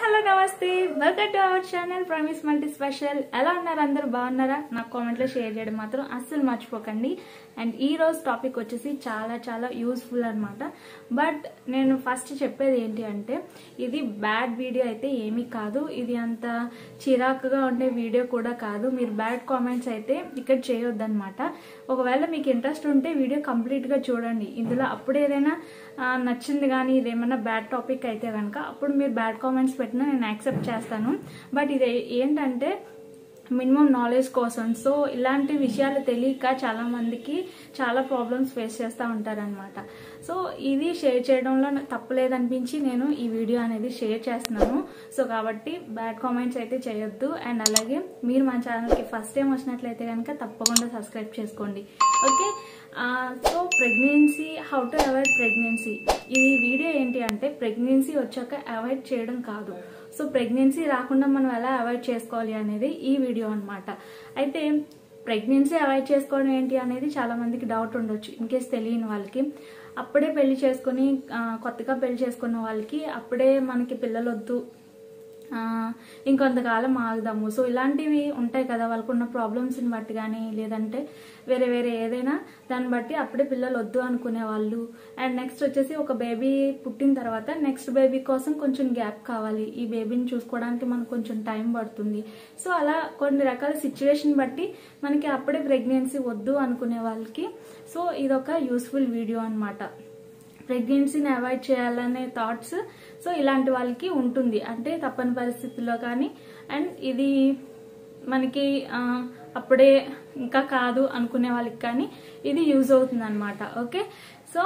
hello నమస్తే welcome to our channel promise multi special ఎలా ఉన్నారు అందరూ బాగున్నారా నాకు కామెంట్లో షేర్ చేయడం మాత్రం అస్సలు మర్చిపోకండి అండ్ ఈ రోజు టాపిక్ వచ్చేసి చాలా చాలా యూస్ఫుల్ అనమాట బట్ నేను ఫస్ట్ చెప్పేది ఏంటి అంటే ఇది బ్యాడ్ వీడియో అయితే ఏమీ కాదు ఇది అంత చిరాకుగా ఉండే వీడియో కూడా కాదు మీరు బ్యాడ్ కామెంట్స్ అయితే ఇక్కడ చేయొద్దన్నమాట ఒకవేళ మీకు ఇంట్రెస్ట్ ఉంటే వీడియో కంప్లీట్గా చూడండి ఇందులో అప్పుడు ఏదైనా ఆ, నచ్చింది కానీ ఇదేమన్నా బ్యాడ్ టాపిక్ అయితే కనుక అప్పుడు మీరు బ్యాడ్ కామెంట్స్ పెట్టినా నేను యాక్సెప్ట్ చేస్తాను బట్ ఇది ఏంటంటే మినిమం నాలెడ్జ్ కోసం సో ఇలాంటి విషయాలు తెలియక చాలా మందికి చాలా ప్రాబ్లమ్స్ ఫేస్ చేస్తూ ఉంటారనమాట సో ఇది షేర్ చేయడంలో నాకు తప్పులేదనిపించి నేను ఈ వీడియో అనేది షేర్ చేస్తున్నాను సో కాబట్టి బ్యాడ్ కామెంట్స్ అయితే చేయొద్దు అండ్ అలాగే మీరు మా ఛానల్కి ఫస్ట్ టైం వచ్చినట్లయితే కనుక తప్పకుండా సబ్స్క్రైబ్ చేసుకోండి okay so pregnancy how to avoid pregnancy ఈ వీడియో ఏంటి అంటే ప్రెగ్నెన్సీ వచ్చాక అవాయిడ్ చేయడం కాదు సో ప్రెగ్నెన్సీ రాకుండా మనం ఎలా అవాయిడ్ చేసుకోవాలి అనేది ఈ వీడియో అన్నమాట అయితే ప్రెగ్నెన్సీ అవాయిడ్ చేసుకోవడం ఏంటి అనేది చాలా మందికి డౌట్ ఉండొచ్చు ఇన్ కేస్ తెలియని వాళ్ళకి అప్పుడే పెళ్లి చేసుకుని ఆ, కొత్తగా పెళ్లి చేసుకున్న వాళ్ళకి అప్పుడే మనకి పిల్లలు వద్దు ఆ, ఇంకొంతకాలం ఆగుదాము సో ఇలాంటివి ఉంటాయి కదా వాళ్ళకున్న ప్రాబ్లమ్స్ని బట్టి కానీ లేదంటే వేరే వేరే ఏదైనా దాన్ని బట్టి అప్పుడే పిల్లలు వద్దు అనుకునే వాళ్ళు అండ్ నెక్స్ట్ వచ్చేసి ఒక బేబీ పుట్టిన తర్వాత నెక్స్ట్ బేబీ కోసం కొంచెం గ్యాప్ కావాలి ఈ బేబీని చూసుకోవడానికి మనకు కొంచెం టైం పడుతుంది సో అలా కొన్ని రకాల సిచ్యువేషన్ బట్టి మనకి అప్పుడే ప్రెగ్నెన్సీ వద్దు అనుకునే వాళ్ళకి సో ఇదొక యూస్ఫుల్ వీడియో అన్నమాట ప్రెగ్నెన్సీని అవాయిడ్ చేయాలనే థాట్స్ సో ఇలాంటి వాళ్ళకి ఉంటుంది అంటే తప్పని పరిస్థితుల్లో కానీ అండ్ ఇది మనకి ఆ, అప్పుడే ఇంకా కాదు అనుకునే వాళ్ళకి కానీ ఇది యూజ్ అవుతుంది అనమాట ఓకే సో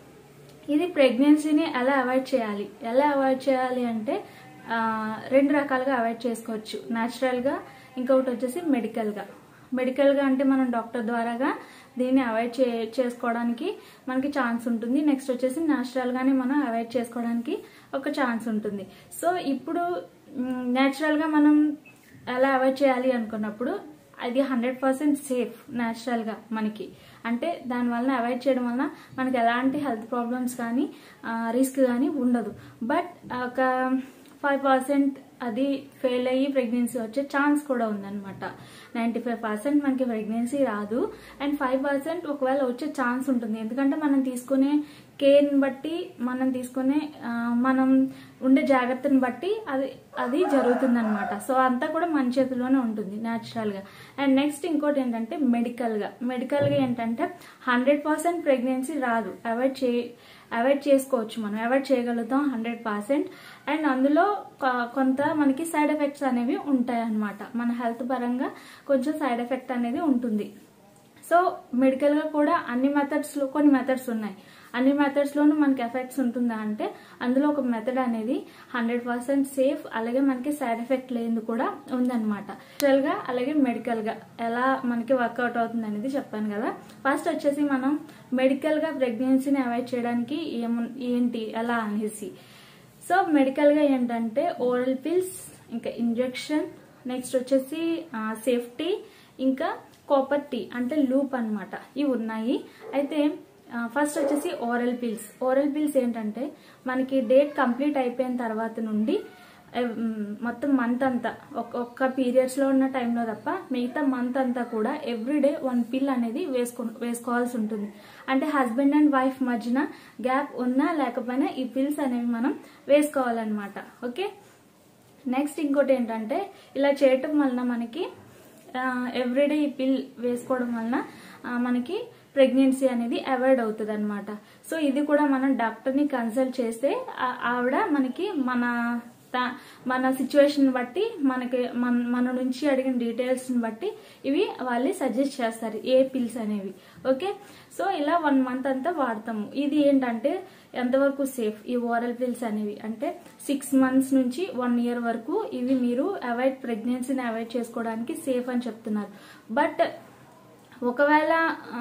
ఇది ప్రెగ్నెన్సీని ఎలా అవాయిడ్ చేయాలి ఎలా అవాయిడ్ చేయాలి అంటే ఆ, రెండు రకాలుగా అవాయిడ్ చేసుకోవచ్చు న్యాచురల్గా ఇంకొకటి వచ్చేసి మెడికల్గా మెడికల్గా అంటే మనం డాక్టర్ ద్వారాగా దీన్ని అవాయిడ్ చే చేసుకోవడానికి మనకి ఛాన్స్ ఉంటుంది నెక్స్ట్ వచ్చేసి న్యాచురల్గానే మనం అవాయిడ్ చేసుకోవడానికి ఒక ఛాన్స్ ఉంటుంది సో ఇప్పుడు న్యాచురల్గా మనం ఎలా అవాయిడ్ చేయాలి అనుకున్నప్పుడు అది హండ్రెడ్ పర్సెంట్ సేఫ్ న్యాచురల్గా మనకి అంటే దాని వలన అవాయిడ్ చేయడం వలన మనకి ఎలాంటి హెల్త్ ప్రాబ్లమ్స్ కానీ రిస్క్ కానీ ఉండదు బట్ ఒక ఫైవ్ పర్సెంట్ అది ఫెయిల్ అయ్యి ప్రెగ్నెన్సీ వచ్చే ఛాన్స్ కూడా ఉందన్నమాట నైంటీ ఫైవ్ పర్సెంట్ మనకి ప్రెగ్నెన్సీ రాదు అండ్ ఫైవ్ పర్సెంట్ ఒకవేళ వచ్చే ఛాన్స్ ఉంటుంది ఎందుకంటే మనం తీసుకునే కేర్ని బట్టి మనం తీసుకునే ఆ, మనం ఉండే జాగ్రత్తని బట్టి అది అది జరుగుతుంది అనమాట సో అంతా కూడా మన చేతిలోనే ఉంటుంది న్యాచురల్గా అండ్ నెక్స్ట్ ఇంకోటి ఏంటంటే మెడికల్గా మెడికల్గా ఏంటంటే హండ్రెడ్ పర్సెంట్ ప్రెగ్నెన్సీ రాదు అవాయిడ్ చే అవాయిడ్ చేసుకోవచ్చు మనం అవాయిడ్ చేయగలుగుతాం హండ్రెడ్ పర్సెంట్ అండ్ అందులో కొ- కొంత మనకి సైడ్ ఎఫెక్ట్స్ అనేవి ఉంటాయి అన్నమాట మన హెల్త్ పరంగా కొంచెం సైడ్ ఎఫెక్ట్ అనేది ఉంటుంది సో మెడికల్గా కూడా అన్ని మెథడ్స్లో కొన్ని మెథడ్స్ ఉన్నాయి అన్ని మెథడ్స్లోనూ మనకి ఎఫెక్ట్స్ ఉంటుందా అంటే అందులో ఒక మెథడ్ అనేది హండ్రెడ్ పర్సెంట్ సేఫ్ అలాగే మనకి సైడ్ ఎఫెక్ట్ లేనిది కూడా ఉందన్నమాట గా అలాగే మెడికల్గా ఎలా మనకి వర్కౌట్ అవుతుంది అనేది చెప్పాను కదా ఫస్ట్ వచ్చేసి మనం మెడికల్గా ప్రెగ్నెన్సీని అవాయిడ్ చేయడానికి ఏమ ఏంటి ఎలా అనేసి సో మెడికల్గా ఏంటంటే ఓరల్ పిల్స్ ఇంకా ఇంజెక్షన్ నెక్స్ట్ వచ్చేసి సేఫ్టీ ఇంకా కాపర్ టీ అంటే లూప్ అన్నమాట ఇవి ఉన్నాయి అయితే ఫస్ట్ వచ్చేసి ఓరల్ పిల్స్ ఓరల్ పిల్స్ ఏంటంటే మనకి డేట్ కంప్లీట్ అయిపోయిన తర్వాత నుండి ఎవ్- మ్, మొత్తం మంత్ అంతా ఒక్- ఒక్క పీరియడ్స్ లో ఉన్న టైంలో తప్ప మిగతా మంత్ అంతా కూడా ఎవ్రీడే వన్ పిల్ అనేది వేసుకో వేసుకోవాల్సి ఉంటుంది అంటే హస్బెండ్ అండ్ వైఫ్ మధ్యన గ్యాప్ ఉన్నా లేకపోయినా ఈ పిల్స్ అనేవి మనం వేసుకోవాలన్నమాట ఓకే నెక్స్ట్ ఇంకోటి ఏంటంటే ఇలా చేయటం వలన మనకి ఎవ్రీడే ఈ పిల్ వేసుకోవడం వలన ఆ, మనకి ప్రెగ్నెన్సీ అనేది అవాయిడ్ అవుతుంది అనమాట సో ఇది కూడా మనం డాక్టర్ని కన్సల్ట్ చేస్తే ఆ- ఆవిడ మనకి మన త- మన సిచ్యువేషన్ బట్టి మనకి మన మన నుంచి అడిగిన డీటెయిల్స్ని బట్టి ఇవి వాళ్ళు సజెస్ట్ చేస్తారు ఏ పిల్స్ అనేవి ఓకే సో ఇలా వన్ మంత్ అంతా వాడతాము ఇది ఏంటంటే ఎంతవరకు సేఫ్ ఈ ఓరల్ పిల్స్ అనేవి అంటే సిక్స్ మంత్స్ నుంచి వన్ ఇయర్ వరకు ఇవి మీరు అవాయిడ్ ప్రెగ్నెన్సీని అవాయిడ్ చేసుకోవడానికి సేఫ్ అని చెప్తున్నారు బట్ ఒకవేళ ఆ,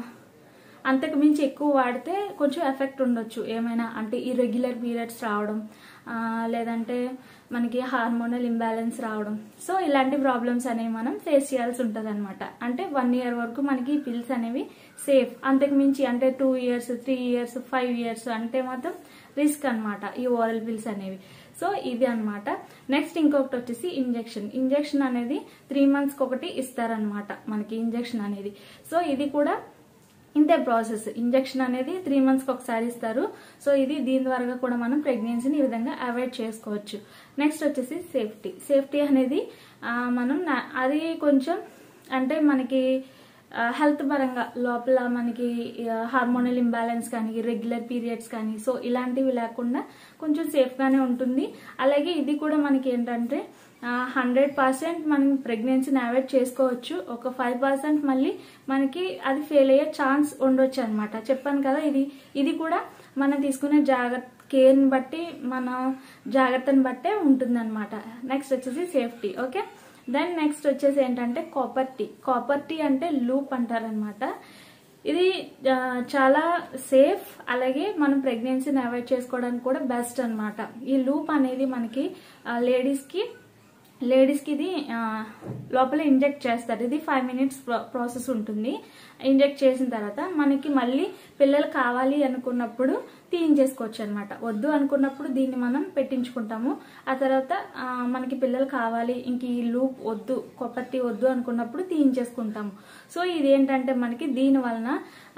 అంతకు మించి ఎక్కువ వాడితే కొంచెం ఎఫెక్ట్ ఉండొచ్చు ఏమైనా అంటే ఇర్రెగ్యులర్ పీరియడ్స్ రావడం ఆ, లేదంటే మనకి హార్మోనల్ ఇంబ్యాలెన్స్ రావడం సో ఇలాంటి ప్రాబ్లమ్స్ అనేవి మనం ఫేస్ చేయాల్సి ఉంటుంది అనమాట అంటే వన్ ఇయర్ వరకు మనకి పిల్స్ అనేవి సేఫ్ అంతకు మించి అంటే two years three years five years అంటే మాత్రం రిస్క్ అన్నమాట ఈ ఓరల్ పిల్స్ అనేవి సో ఇది అన్నమాట నెక్స్ట్ ఇంకొకటి వచ్చేసి ఇంజెక్షన్ ఇంజెక్షన్ అనేది త్రీ మంత్స్కి ఒకటి ఇస్తారనమాట మనకి ఇంజెక్షన్ అనేది సో ఇది కూడా ఇంతే ప్రాసెస్ ఇంజెక్షన్ అనేది త్రీ మంత్స్కి ఒకసారి ఇస్తారు సో ఇది దీని ద్వారా కూడా మనం ప్రెగ్నెన్సీని ఈ విధంగా అవాయిడ్ చేసుకోవచ్చు నెక్స్ట్ వచ్చేసి సేఫ్టీ సేఫ్టీ అనేది ఆ, మనం నా- అది కొంచెం అంటే మనకి హెల్త్ పరంగా లోపల మనకి హార్మోనల్ ఇంబ్యాలెన్స్ కానీ రెగ్యులర్ పీరియడ్స్ కానీ సో ఇలాంటివి లేకుండా కొంచెం సేఫ్గానే ఉంటుంది అలాగే ఇది కూడా మనకి ఏంటంటే హండ్రెడ్ పర్సెంట్ మనం ప్రెగ్నెన్సీని అవాయిడ్ చేసుకోవచ్చు ఒక ఫైవ్ పర్సెంట్ మళ్ళీ మనకి అది ఫెయిల్ అయ్యే ఛాన్స్ ఉండొచ్చు అనమాట చెప్పాను కదా ఇది ఇది కూడా మనం తీసుకునే జాగ్రత్త కేర్ని బట్టి మన జాగ్రత్తని బట్టే ఉంటుంది అనమాట నెక్స్ట్ వచ్చేసి సేఫ్టీ ఓకే దెన్ నెక్స్ట్ వచ్చేసి ఏంటంటే కాపర్ టీ కాపర్ టీ అంటే లూప్ అంటారనమాట ఇది ఆ, చాలా సేఫ్ అలాగే మనం ప్రెగ్నెన్సీని అవాయిడ్ చేసుకోవడానికి కూడా బెస్ట్ అన్నమాట ఈ లూప్ అనేది మనకి లేడీస్కి లేడీస్కి ఇది ఆ, లోపల ఇంజెక్ట్ చేస్తారు ఇది ఫైవ్ మినిట్స్ ప్రాసెస్ ఉంటుంది ఇంజెక్ట్ చేసిన తర్వాత మనకి మళ్ళీ పిల్లలు కావాలి అనుకున్నప్పుడు తీయించేసుకోవచ్చు అనమాట వద్దు అనుకున్నప్పుడు దీన్ని మనం పెట్టించుకుంటాము ఆ తర్వాత ఆ, మనకి పిల్లలు కావాలి ఇంక ఈ లూప్ వద్దు కొప్పటి వద్దు అనుకున్నప్పుడు తీయించేసుకుంటాము సో ఇది ఏంటంటే మనకి దీని వలన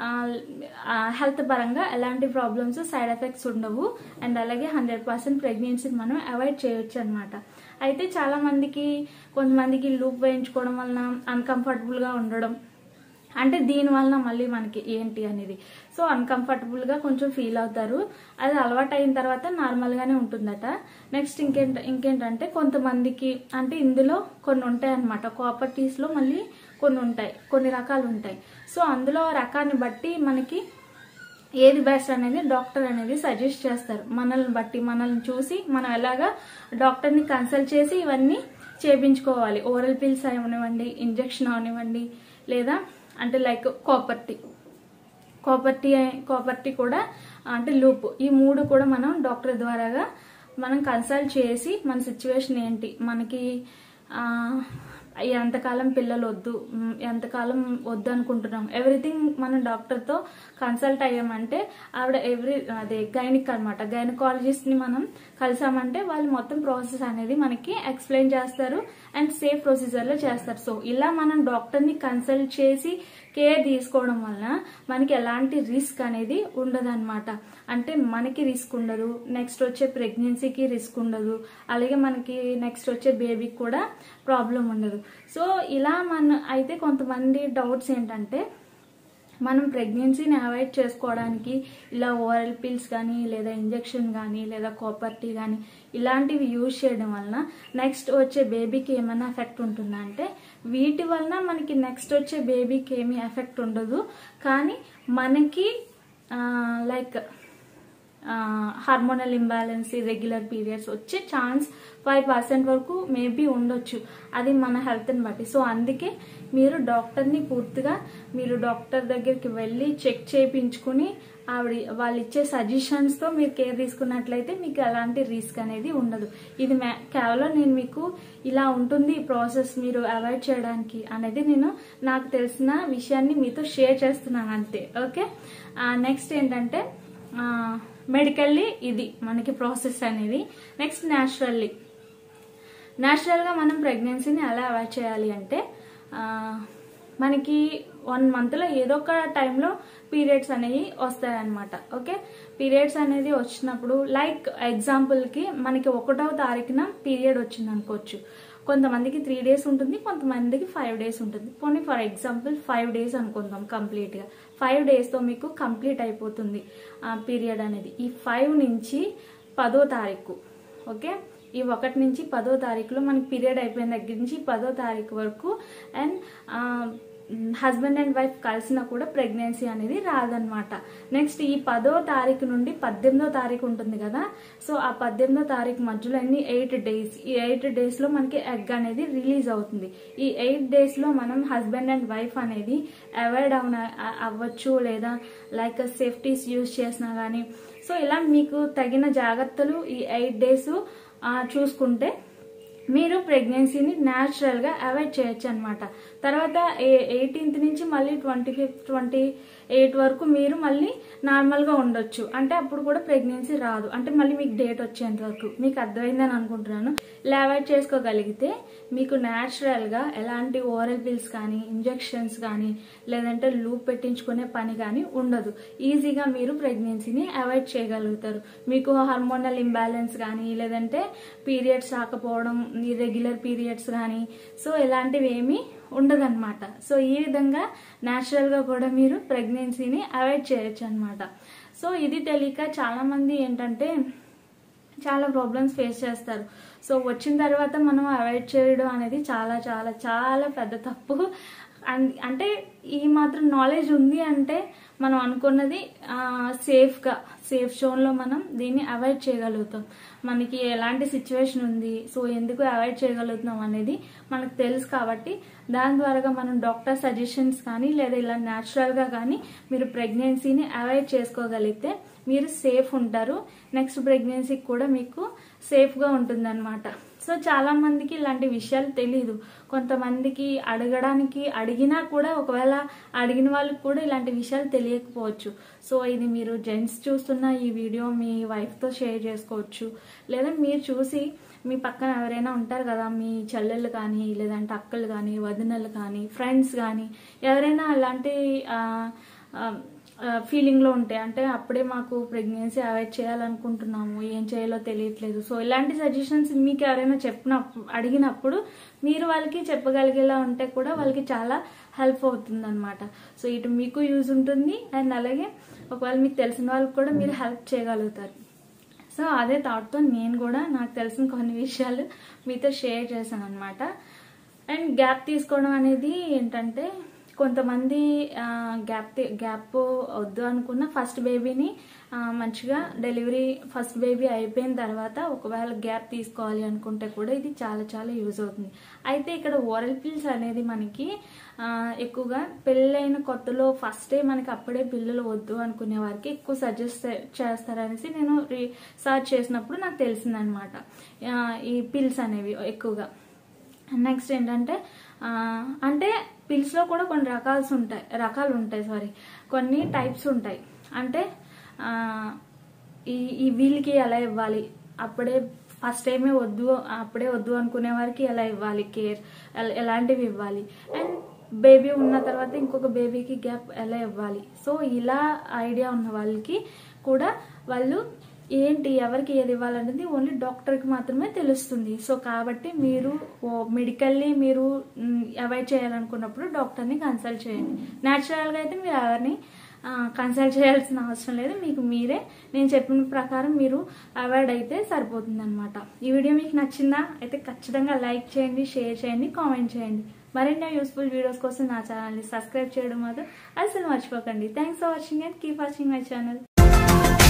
హెల్త్ పరంగా ఎలాంటి ప్రాబ్లమ్స్ సైడ్ ఎఫెక్ట్స్ ఉండవు అండ్ అలాగే హండ్రెడ్ పర్సెంట్ ప్రెగ్నెన్సీని మనం అవాయిడ్ చేయొచ్చు అనమాట అయితే చాలా మందికి కొంతమందికి లూప్ వేయించుకోవడం వలన uncomfortable గా ఉండడం అంటే దీని వలన మళ్ళీ మనకి ఏంటి అనేది సో uncomfortable గా కొంచెం ఫీల్ అవుతారు అది అలవాటు అయిన తర్వాత నార్మల్ గానే ఉంటుందట నెక్స్ట్ ఇంకేంట ఇంకేంటంటే కొంతమందికి అంటే ఇందులో కొన్ని ఉంటాయి అనమాట కాపర్టీస్ లో మళ్ళీ కొన్ని ఉంటాయి కొన్ని రకాలు ఉంటాయి సో అందులో రకాన్ని బట్టి మనకి ఏది బెస్ట్ అనేది డాక్టర్ అనేది సజెస్ట్ చేస్తారు మనల్ని బట్టి మనల్ని చూసి మనం ఎలాగా డాక్టర్ని కన్సల్ట్ చేసి ఇవన్నీ చేపించుకోవాలి ఓరల్ పిల్స్ అవనివ్వండి ఇంజెక్షన్ అవనివ్వండి లేదా అంటే లైక్ కాపర్టీ కాపర్టీ కాపర్టీ కూడా అంటే లూప్ ఈ మూడు కూడా మనం డాక్టర్ ద్వారాగా మనం కన్సల్ట్ చేసి మన సిచ్యువేషన్ ఏంటి మనకి ఆ, ఎంతకాలం పిల్లలు వద్దు మ్, ఎంతకాలం వద్దు అనుకుంటున్నాం ఎవ్రీథింగ్ మనం డాక్టర్తో కన్సల్ట్ అయ్యామంటే ఆవిడ ఎవ్రీ అదే గైనిక్ అనమాట గైనకాలజిస్ట్ని మనం కలిసామంటే వాళ్ళు మొత్తం ప్రాసెస్ అనేది మనకి ఎక్స్ప్లెయిన్ చేస్తారు అండ్ సేఫ్ ప్రొసీజర్లో చేస్తారు సో ఇలా మనం డాక్టర్ని కన్సల్ట్ చేసి కేర్ తీసుకోవడం వలన మనకి ఎలాంటి రిస్క్ అనేది ఉండదు అంటే మనకి రిస్క్ ఉండదు నెక్స్ట్ వచ్చే ప్రెగ్నెన్సీకి రిస్క్ ఉండదు అలాగే మనకి నెక్స్ట్ వచ్చే బేబీకి కూడా ప్రాబ్లం ఉండదు సో ఇలా మన అయితే కొంతమంది డౌట్స్ ఏంటంటే మనం ప్రెగ్నెన్సీని అవాయిడ్ చేసుకోవడానికి ఇలా ఓరల్ పిల్స్ కానీ లేదా ఇంజెక్షన్ కానీ లేదా కాపర్టీ కానీ ఇలాంటివి యూజ్ చేయడం వలన నెక్స్ట్ వచ్చే బేబీకి ఏమైనా ఎఫెక్ట్ ఉంటుందా అంటే వీటి వలన మనకి నెక్స్ట్ వచ్చే బేబీకి ఏమీ ఎఫెక్ట్ ఉండదు కానీ మనకి like hormonal imbalance regular periods వచ్చే ఛాన్స్ ఫైవ్ పర్సెంట్ వరకు మేబీ ఉండొచ్చు అది మన హెల్త్ని బట్టి సో అందుకే మీరు డాక్టర్ని పూర్తిగా మీరు డాక్టర్ దగ్గరికి వెళ్ళి చెక్ చేయించుకుని ఆవిడ వాళ్ళు ఇచ్చే సజెషన్స్తో మీరు కేర్ తీసుకున్నట్లయితే మీకు ఎలాంటి రిస్క్ అనేది ఉండదు ఇది మే- కేవలం నేను మీకు ఇలా ఉంటుంది ఈ ప్రాసెస్ మీరు అవాయిడ్ చేయడానికి అనేది నేను నాకు తెలిసిన విషయాన్ని మీతో షేర్ చేస్తున్నాను అంతే ఓకే నెక్స్ట్ ఏంటంటే మెడికల్లీ ఇది మనకి ప్రాసెస్ అనేది నెక్స్ట్ న్యాచురల్లీ న్యాచురల్గా మనం ప్రెగ్నెన్సీని ఎలా అవాయిడ్ చేయాలి అంటే ఆ, మనకి వన్ మంత్లో ఏదో ఒక టైంలో పీరియడ్స్ అనేవి వస్తాయన్నమాట ఓకే పీరియడ్స్ అనేది వచ్చినప్పుడు లైక్ ఎగ్జాంపుల్కి మనకి ఒకటవ తారీఖున పీరియడ్ వచ్చింది అనుకోవచ్చు కొంతమందికి త్రీ డేస్ ఉంటుంది కొంతమందికి ఫైవ్ డేస్ ఉంటుంది పోనీ ఫర్ ఎగ్జాంపుల్ ఫైవ్ డేస్ అనుకుందాం కంప్లీట్గా ఫైవ్ డేస్తో మీకు కంప్లీట్ అయిపోతుంది ఆ పీరియడ్ అనేది ఈ ఫైవ్ నుంచి పదో తారీఖు ఓకే ఈ ఒకటి నుంచి పదో తారీఖులో మనకి పీరియడ్ అయిపోయిన దగ్గర నుంచి పదో తారీఖు వరకు అండ్ హస్బెండ్ అండ్ వైఫ్ కలిసినా కూడా ప్రెగ్నెన్సీ అనేది రాదనమాట నెక్స్ట్ ఈ పదో తారీఖు నుండి పద్దెనిమిదో తారీఖు ఉంటుంది కదా సో ఆ పద్దెనిమిదో తారీఖు మధ్యలో అన్ని ఎయిట్ డేస్ ఈ ఎయిట్ డేస్ లో మనకి ఎగ్ అనేది రిలీజ్ అవుతుంది ఈ ఎయిట్ డేస్ లో మనం హస్బెండ్ అండ్ వైఫ్ అనేది అవాయిడ్ అవన అవ్వచ్చు లేదా లైక్ సేఫ్టీస్ యూజ్ చేసినా కానీ సో ఇలా మీకు తగిన జాగ్రత్తలు ఈ ఎయిట్ డేస్ చూసుకుంటే మీరు ప్రెగ్నెన్సీని న్యాచురల్గా అవాయిడ్ చేయొచ్చు అనమాట తర్వాత ఎయిటీన్త్ నుంచి మళ్ళీ ట్వంటీ ఫిఫ్త్ ట్వంటీ ఎయిట్ వరకు మీరు మళ్ళీ నార్మల్గా ఉండొచ్చు అంటే అప్పుడు కూడా ప్రెగ్నెన్సీ రాదు అంటే మళ్ళీ మీకు డేట్ వచ్చేంత వరకు మీకు అర్థమైందని అనుకుంటున్నాను ఇలా అవాయిడ్ చేసుకోగలిగితే మీకు న్యాచురల్గా ఎలాంటి ఓరల్ పిల్స్ కానీ ఇంజెక్షన్స్ కానీ లేదంటే లూప్ పెట్టించుకునే పని కానీ ఉండదు ఈజీగా మీరు ప్రెగ్నెన్సీని అవాయిడ్ చేయగలుగుతారు మీకు హార్మోనల్ ఇంబ్యాలెన్స్ కానీ లేదంటే పీరియడ్స్ రాకపోవడం ఇర్రెగ్యులర్ పీరియడ్స్ కానీ సో ఇలాంటివి ఏమీ ఉండదన్నమాట సో ఈ విధంగా న్యాచురల్గా కూడా మీరు ప్రెగ్నెన్సీని అవాయిడ్ చేయొచ్చు అనమాట సో ఇది తెలియక చాలామంది ఏంటంటే చాలా ప్రాబ్లమ్స్ ఫేస్ చేస్తారు సో వచ్చిన తర్వాత మనం అవాయిడ్ చేయడం అనేది చాలా చాలా చాలా పెద్ద తప్పు అన్- అంటే ఈ మాత్రం నాలెడ్జ్ ఉంది అంటే మనం అనుకున్నది సేఫ్గా సేఫ్ జోన్లో మనం దీన్ని అవాయిడ్ చేయగలుగుతాం మనకి ఎలాంటి సిచ్యువేషన్ ఉంది సో ఎందుకు అవాయిడ్ చేయగలుగుతున్నాం అనేది మనకు తెలుసు కాబట్టి దాని ద్వారా మనం డాక్టర్ సజెషన్స్ కానీ లేదా ఇలా న్యాచురల్గా కానీ మీరు ప్రెగ్నెన్సీని అవాయిడ్ చేసుకోగలిగితే మీరు సేఫ్ ఉంటారు నెక్స్ట్ ప్రెగ్నెన్సీకి కూడా మీకు సేఫ్గా ఉంటుందన్నమాట సో చాలా మందికి ఇలాంటి విషయాలు తెలియదు కొంతమందికి అడగడానికి అడిగినా కూడా ఒకవేళ అడిగిన వాళ్ళకి కూడా ఇలాంటి విషయాలు తెలియకపోవచ్చు సో ఇది మీరు జెంట్స్ చూస్తున్న ఈ వీడియో మీ వైఫ్తో షేర్ చేసుకోవచ్చు లేదా మీరు చూసి మీ పక్కన ఎవరైనా ఉంటారు కదా మీ చెల్లెళ్ళు కానీ లేదంటే అక్కలు కానీ వదినలు కానీ ఫ్రెండ్స్ కానీ ఎవరైనా అలాంటి ఆ, ఆ, ఫీలింగ్లో ఉంటాయి అంటే అప్పుడే మాకు ప్రెగ్నెన్సీ అవాయిడ్ చేయాలనుకుంటున్నాము ఏం చేయాలో తెలియట్లేదు సో ఇలాంటి సజెషన్స్ మీకు ఎవరైనా చెప్పినప్పుడు అడిగినప్పుడు మీరు వాళ్ళకి చెప్పగలిగేలా ఉంటే కూడా వాళ్ళకి చాలా హెల్ప్ అవుతుంది అనమాట సో ఇటు మీకు యూజ్ ఉంటుంది అండ్ అలాగే ఒకవేళ మీకు తెలిసిన వాళ్ళకి కూడా మీరు హెల్ప్ చేయగలుగుతారు సో అదే థాట్తో నేను కూడా నాకు తెలిసిన కొన్ని విషయాలు మీతో షేర్ చేశాను అనమాట అండ్ గ్యాప్ తీసుకోవడం అనేది ఏంటంటే కొంతమంది గ్యాప్ గ్యాప్ వద్దు అనుకున్న ఫస్ట్ బేబీని ఆ, మంచిగా డెలివరీ ఫస్ట్ బేబీ అయిపోయిన తర్వాత ఒకవేళ గ్యాప్ తీసుకోవాలి అనుకుంటే కూడా ఇది చాలా చాలా యూజ్ అవుతుంది అయితే ఇక్కడ ఓరల్ పిల్స్ అనేది మనకి ఆ, ఎక్కువగా పెళ్ళైన కొత్తలో ఫస్టే మనకి అప్పుడే పిల్లలు వద్దు అనుకునే వారికి ఎక్కువ సజెస్ట్ చేస్తారనేసి నేను రీసెర్చ్ చేసినప్పుడు నాకు తెలిసిందనమాట ఆ, ఈ పిల్స్ అనేవి ఎక్కువగా నెక్స్ట్ ఏంటంటే ఆ, అంటే పిల్స్లో కూడా కొన్ని రకాల్స్ ఉంటాయి రకాలు ఉంటాయి సారీ కొన్ని టైప్స్ ఉంటాయి అంటే ఆ, ఈ ఈ వీళ్ళకి ఎలా ఇవ్వాలి అప్పుడే ఫస్ట్ టైమే వద్దు అప్పుడే వద్దు అనుకునే వారికి ఎలా ఇవ్వాలి కేర్ ఎల- ఎలాంటివి ఇవ్వాలి అండ్ బేబీ ఉన్న తర్వాత ఇంకొక బేబీకి గ్యాప్ ఎలా ఇవ్వాలి సో ఇలా ఐడియా ఉన్న వాళ్ళకి కూడా వాళ్ళు ఏంటి ఎవరికి ఏది ఇవ్వాలనేది ఓన్లీ డాక్టర్కి మాత్రమే తెలుస్తుంది సో కాబట్టి మీరు మెడికల్లీ మీరు అవాయిడ్ చేయాలనుకున్నప్పుడు డాక్టర్ని కన్సల్ట్ చేయండి న్యాచురల్గా అయితే మీరు ఎవరిని కన్సల్ట్ చేయాల్సిన అవసరం లేదు మీకు మీరే నేను చెప్పిన ప్రకారం మీరు అవాయిడ్ అయితే సరిపోతుంది అనమాట ఈ వీడియో మీకు నచ్చిందా అయితే ఖచ్చితంగా లైక్ చేయండి షేర్ చేయండి కామెంట్ చేయండి మరిన్ని యూస్ఫుల్ వీడియోస్ కోసం నా ఛానల్ని సబ్స్క్రైబ్ చేయడం మాత్రం అసలు మర్చిపోకండి thanks for watching and keep watching my channel